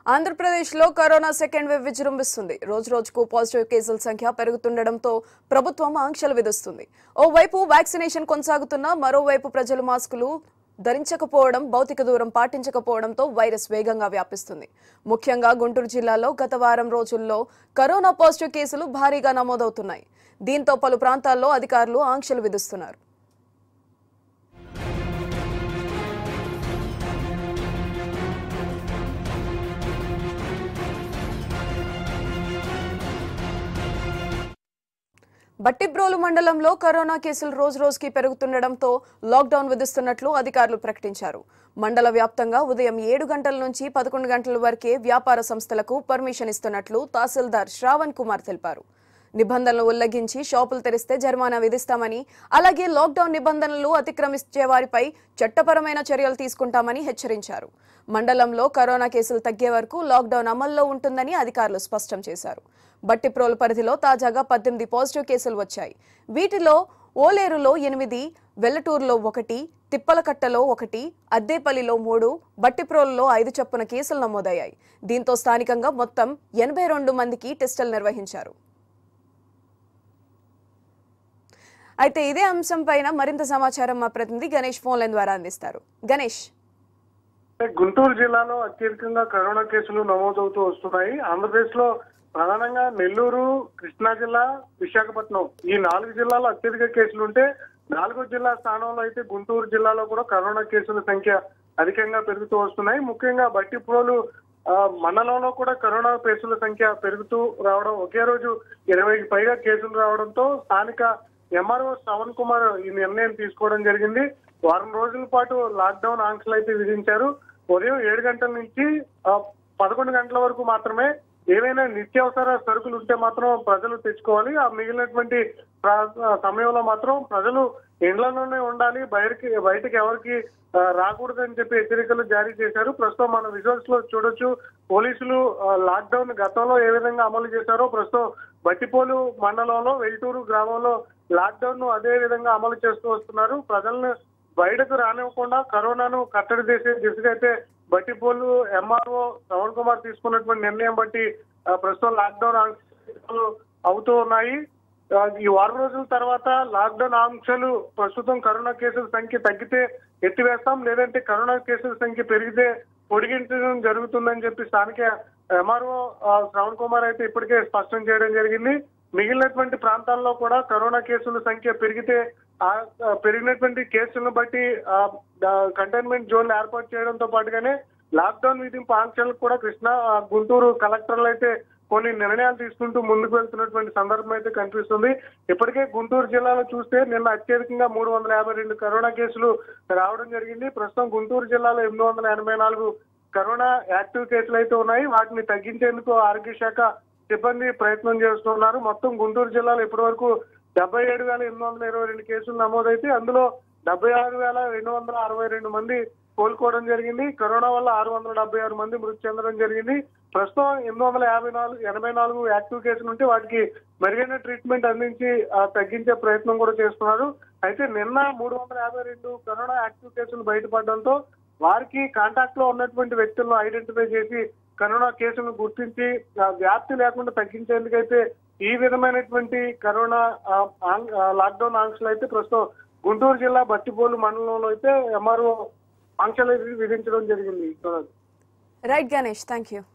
ఆంధ్రప్రదేశ్లో corona second wave విజృంభిస్తుంది రోజు రోజుకు పాజిటివ్ కేసుల సంఖ్య పెరుగుతుండటంతో ప్రభుత్వం ఆంక్షలు విధిస్తుంది ఓవైపు వ్యాక్సినేషన్ కొనసాగుతున్నా మరోవైపు ప్రజలు మాస్కులు ధరించకపోవడం భౌతిక దూరం పాటించకపోవడంతో వైరస్ వేగంగా వ్యాపిస్తుంది ముఖ్యంగా గుంటూరు జిల్లాలో గత వారం రోజుల్లో కరోనా పాజిటివ్ కేసులు భారీగా నమోదవుతున్నాయి దీంతో పలు ప్రాంతాల్లో అధికారులు ఆంక్షలు విధిస్తున్నారు బట్టిబ్రోలు మండలంలో కరోనా కేసులు రోజు రోజుకి పెరుగుతుండటంతో లాక్డౌన్ విధిస్తున్నట్లు అధికారులు ప్రకటించారు మండల వ్యాప్తంగా ఉదయం ఏడు గంటల నుంచి పదకొండు గంటల వరకే వ్యాపార సంస్థలకు పర్మిషన్ ఇస్తున్నట్లు తహసీల్దార్ శ్రావణ్ కుమార్ తెలిపారు నిబంధనలు ఉల్లంఘించి షాపులు తెరిస్తే జరిమానా విధిస్తామని అలాగే లాక్డౌన్ నిబంధనలు అతిక్రమించే వారిపై చట్టపరమైన చర్యలు తీసుకుంటామని హెచ్చరించారు మండలంలో కరోనా కేసులు తగ్గే వరకు లాక్డౌన్ అమల్లో ఉంటుందని అధికారులు స్పష్టం చేశారు బట్టిప్రోలు పరిధిలో తాజాగా పద్దెనిమిది పాజిటివ్ కేసులు వచ్చాయి వీటిలో ఓలేరులో ఎనిమిది వెల్లటూరులో ఒకటి తిప్పలకట్టలో ఒకటి అద్దేపల్లిలో మూడు బట్టిప్రోలులో ఐదు చొప్పున కేసులు నమోదయ్యాయి దీంతో స్థానికంగా మొత్తం ఎనభై రెండు మందికి టెస్టులు నిర్వహించారు అయితే ఇదే అంశం పైన మరింత సమాచారం మా ప్రతినిధి గణేష్ ఫోన్ లైన్ ద్వారా అందిస్తారు గణేష్ గుంటూరు జిల్లాలో అత్యధికంగా కరోనా కేసులు నమోదవుతూ వస్తున్నాయి ఆంధ్రప్రదేశ్ లో ప్రధానంగా నెల్లూరు కృష్ణా జిల్లా విశాఖపట్నం ఈ నాలుగు జిల్లాలో అత్యధిక కేసులు ఉంటే నాలుగో జిల్లా స్థానంలో అయితే గుంటూరు జిల్లాలో కూడా కరోనా కేసుల సంఖ్య అధికంగా పెరుగుతూ వస్తున్నాయి ముఖ్యంగా బట్టిప్రోలు ఆ, మండలంలో కూడా కరోనా కేసుల సంఖ్య పెరుగుతూ రావడం ఒకే రోజు ఇరవైకి పైగా కేసులు రావడంతో స్థానిక ఎంఆర్ఓ శ్రవణ్ కుమార్ ఈ నిర్ణయం తీసుకోవడం జరిగింది వారం రోజుల పాటు లాక్డౌన్ ఆంక్షలు అయితే విధించారు ఉదయం ఏడు గంటల నుంచి ఆ, పదకొండు గంటల వరకు మాత్రమే ఏవైనా నిత్యావసర సరుకులు ఉంటే మాత్రం ప్రజలు తెచ్చుకోవాలి ఆ మిగిలినటువంటి ప్ర- సమయంలో మాత్రం ప్రజలు ఇండ్లలోనే ఉండాలి బయటికి బయటకి ఎవరికి ఆ, రాకూడదని చెప్పి హెచ్చరికలు జారీ చేశారు ప్రస్తుతం మన విజువల్స్ లో చూడొచ్చు పోలీసులు ఆ, లాక్డౌన్ గతంలో ఏ విధంగా అమలు చేశారో ప్రస్తుతం బట్టిపోలు మండలంలో వెల్టూరు గ్రామంలో లాక్డౌన్ ను అదే విధంగా అమలు చేస్తూ వస్తున్నారు ప్రజలను బయటకు రానివ్వకుండా కరోనాను కట్టడి చేసే దిశగా అయితే బట్టిపోలు ఎంఆర్ఓ శ్రవణ్ కుమార్ తీసుకున్నటువంటి నిర్ణయం బట్టి ఆ, ప్రస్తుతం లాక్డౌన్ ఆంక్షలు అవుతూ ఉన్నాయి ఆ, ఈ వారం రోజుల తర్వాత లాక్డౌన్ ఆంక్షలు ప్రస్తుతం కరోనా కేసుల సంఖ్య తగ్గితే ఎత్తివేస్తాం లేదంటే కరోనా కేసుల సంఖ్య పెరిగితే పొడిగించడం జరుగుతుందని చెప్పి స్థానిక ఎంఆర్ఓ శ్రవణ్ కుమార్ అయితే ఇప్పటికే స్పష్టం చేయడం జరిగింది మిగిలినటువంటి ప్రాంతాల్లో కూడా కరోనా కేసుల సంఖ్య పెరిగితే ఆ ఆ, పెరిగినటువంటి కేసులను బట్టి కంటైన్మెంట్ జోన్లు ఏర్పాటు చేయడంతో పాటుగానే లాక్డౌన్ విధింపు ఆంక్షలకు కూడా కృష్ణా ఆ, గుంటూరు కలెక్టర్లు అయితే కొన్ని నిర్ణయాలు తీసుకుంటూ ముందుకు వెళ్తున్నటువంటి సందర్భం అయితే కనిపిస్తుంది ఇప్పటికే గుంటూరు జిల్లాలో చూస్తే నిన్న అత్యధికంగా మూడు వందల యాభై రెండు కరోనా కేసులు రావడం జరిగింది ప్రస్తుతం గుంటూరు జిల్లాలో ఎనిమిది వందల ఎనభై నాలుగు కరోనా యాక్టివ్ కేసులు అయితే ఉన్నాయి వాటిని తగ్గించేందుకు ఆరోగ్య శాఖ సిబ్బంది ప్రయత్నం చేస్తున్నారు మొత్తం గుంటూరు జిల్లాలో ఇప్పటి వరకు డెబ్బై ఏడు వేల ఎనిమిది వందల ఇరవై రెండు కేసులు నమోదైతే అందులో డెబ్బై ఆరు వేల రెండు వందల అరవై రెండు మంది కోలుకోవడం జరిగింది కరోనా వల్ల ఆరు వందల డెబ్బై ఆరు మంది మృతి చెందడం జరిగింది ప్రస్తుతం ఎనిమిది వందల యాభై నాలుగు ఎనభై నాలుగు యాక్టివ్ కేసులు ఉంటే వాటికి మెరుగైన ట్రీట్మెంట్ అందించి ఆ, తగ్గించే ప్రయత్నం కూడా చేస్తున్నారు అయితే నిన్న మూడు వందల యాభై రెండు కరోనా యాక్టివ్ కేసులు బయటపడడంతో వారికి కాంటాక్ట్ లో ఉన్నటువంటి వ్యక్తులను ఐడెంటిఫై చేసి కరోనా కేసులను గుర్తించి ఆ, వ్యాప్తి లేకుండా తగ్గించేందుకైతే ఈ విధమైనటువంటి కరోనా ఆ, ఆంగ్- ఆ, లాక్డౌన్ ఆంక్షలు అయితే ప్రస్తుతం గుంటూరు జిల్లా బట్టిపోలు మండలంలో అయితే ఎంఆర్ఓ ఆంక్షలు విధించడం జరిగింది రైట్ గణేష్ థ్యాంక్ యూ